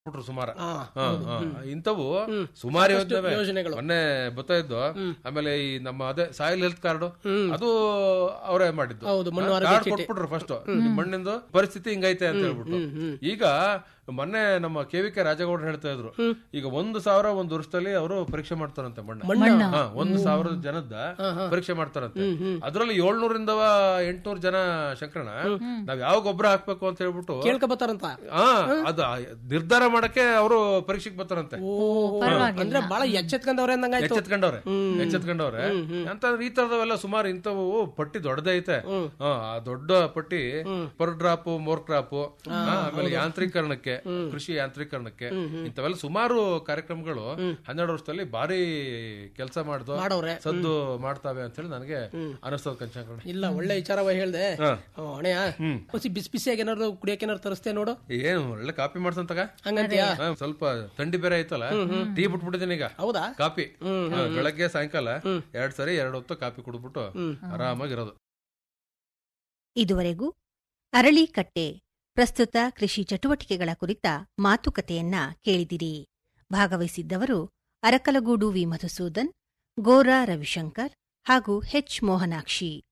ಬಿಟ್ರು ಸುಮಾರು ಆ, ಹಾ, ಹಾ. ಇಂಥವು ಸುಮಾರು ಯೋಜನೆ ಯೋಜನೆಗಳು. ಮೊನ್ನೆ ಬರ್ತಾ ಇದ್ದು ಆಮೇಲೆ ಈ ನಮ್ಮ ಅದೇ ಸಾಯಿಲ್ ಹೆಲ್ತ್ ಕಾರ್ಡ್ ಅದು ಅವರೇ ಮಾಡಿದ್ದು ಹೌದು, ಮಣ್ಣು ಹಾ, ಆರೋಗ್ಯ ಕಾರ್ಡ್ ಚೀಟಿ. ಕೊಟ್ಬಿಟ್ರು ಫಸ್ಟ್ ಮಣ್ಣಿಂದು ಪರಿಸ್ಥಿತಿ ಹಿಂಗೈತೆ ಅಂತ ಹೇಳ್ಬಿಟ್ಟು ಈಗ ಮೊನ್ನೆ ನಮ್ಮ ಕೆ ವಿ ಕೆ ರಾಜಗೌಡ ಹೇಳ್ತಾ ಇದ್ರು ಈಗ ಒಂದು ಸಾವಿರ ಒಂದು ವರ್ಷದಲ್ಲಿ ಅವರು ಪರೀಕ್ಷೆ ಮಾಡ್ತಾರಂತೆ ಮಣ್ಣು ಹಾ, ಒಂದು ಸಾವಿರದ ಜನದ ಪರೀಕ್ಷೆ ಮಾಡ್ತಾರಂತೆ ಅದ್ರಲ್ಲಿ ಏಳ್ನೂರಿಂದ ಎಂಟ್ನೂರ್ ಜನ ಶಂಕರಣ ನಾವ್ ಯಾವ ಗೊಬ್ಬರ ಹಾಕ್ಬೇಕು ಅಂತ ಹೇಳ್ಬಿಟ್ಟು ಕೇಳ್ಕೊಬತ್ತಾರಂತ ಹಾ ಅದು ನಿರ್ಧಾರ ಮಾಡಕ್ಕೆ ಅವರು ಪರೀಕ್ಷೆಗೆ ಬರ್ತಾರಂತೆ ಅಂದ್ರೆ ಬಹಳ ಎಚ್ಚೆತ್ಕೊಂಡವ್ರೆ ಅಂದಂಗಾಯ್ತು ಎಚ್ಚೆತ್ಕೊಂಡವ್ರೆ ಎಚ್ಚೆತ್ಕೊಂಡವ್ರೆ ಅಂತಂದ್ರೆ ಈ ತರದವೆಲ್ಲ ಸುಮಾರು ಇಂಥವು ಪಟ್ಟಿ ದೊಡ್ಡದೇ ಐತೆ ಹಾ, ಆ ದೊಡ್ಡ ಪಟ್ಟಿ ಪರ್ ಡ್ರಾಪ್ ಮೋರ್ ಕ್ರಾಪ್ ಆಮೇಲೆ ಯಾಂತ್ರೀಕರಣಕ್ಕೆ ಕೃಷಿ ಯಾಂತ್ರೀಕರಣಕ್ಕೆ ಇಂಥವೆಲ್ಲ ಸುಮಾರು ಕಾರ್ಯಕ್ರಮಗಳು ಹನ್ನೆರಡು ವರ್ಷದಲ್ಲಿ ಭಾರಿ ಕೆಲಸ ಮಾಡ್ದು ಮಾಡವ್ರೆ ಸದ್ದು ಮಾಡ್ತಾವೆ ಅಂತ ಹೇಳಿ ನನಗೆ ಅನಿಸ್ತದ ಕಂಚಂಕರಣ ಇಲ್ಲ ಒಳ್ಳೆ ವಿಚಾರವಾಗಿ ಹೇಳ್ದೆ ಹಾ. ಅಣೆಯ ಬಿಸಿ ಬಿಸಿಯಾಗಿ ಏನಾದ್ರು ಕುಡಿಯಕ್ಕೆ ಏನಾದ್ರು ತರಿಸ್ತೆ ನೋಡು ಏನು ಒಳ್ಳೆ ಕಾಪಿ ಮಾಡ್ಸಂತಾಗ ಹಂಗಂತೀಯಾ ಹಾ, ಸ್ವಲ್ಪ ಥಂಡಿ ಬೇರೆ ಐತಲ್ಲ ಟೀ ಬಿಟ್ಬಿಟ್ಟಿದ್ದೀನಿ ಈಗ ಹೌದಾ ಕಾಪಿ ಹಾ, ಬೆಳಗ್ಗೆ ಸಾಯಂಕಾಲ ಎರಡ್ ಸರಿ ಎರಡ್ ಹೊತ್ತು ಕಾಪಿ ಕುಡಿದ್ಬಿಟ್ಟು ಆರಾಮಾಗಿರೋದು ಇದುವರೆಗೂ ಅರಳಿಕಟ್ಟೆ ಪ್ರಸ್ತುತ ಕೃಷಿ ಚಟುವಟಿಕೆಗಳ ಕುರಿತ ಮಾತುಕತೆಯನ್ನ ಕೇಳಿದಿರಿ ಭಾಗವಹಿಸಿದ್ದವರು ಅರಕಲಗೂಡು ವಿ ಮಧುಸೂದನ್ ಗೋರಾ ರವಿಶಂಕರ್ ಹಾಗೂ ಹೆಚ್ ಮೋಹನಾಕ್ಷಿ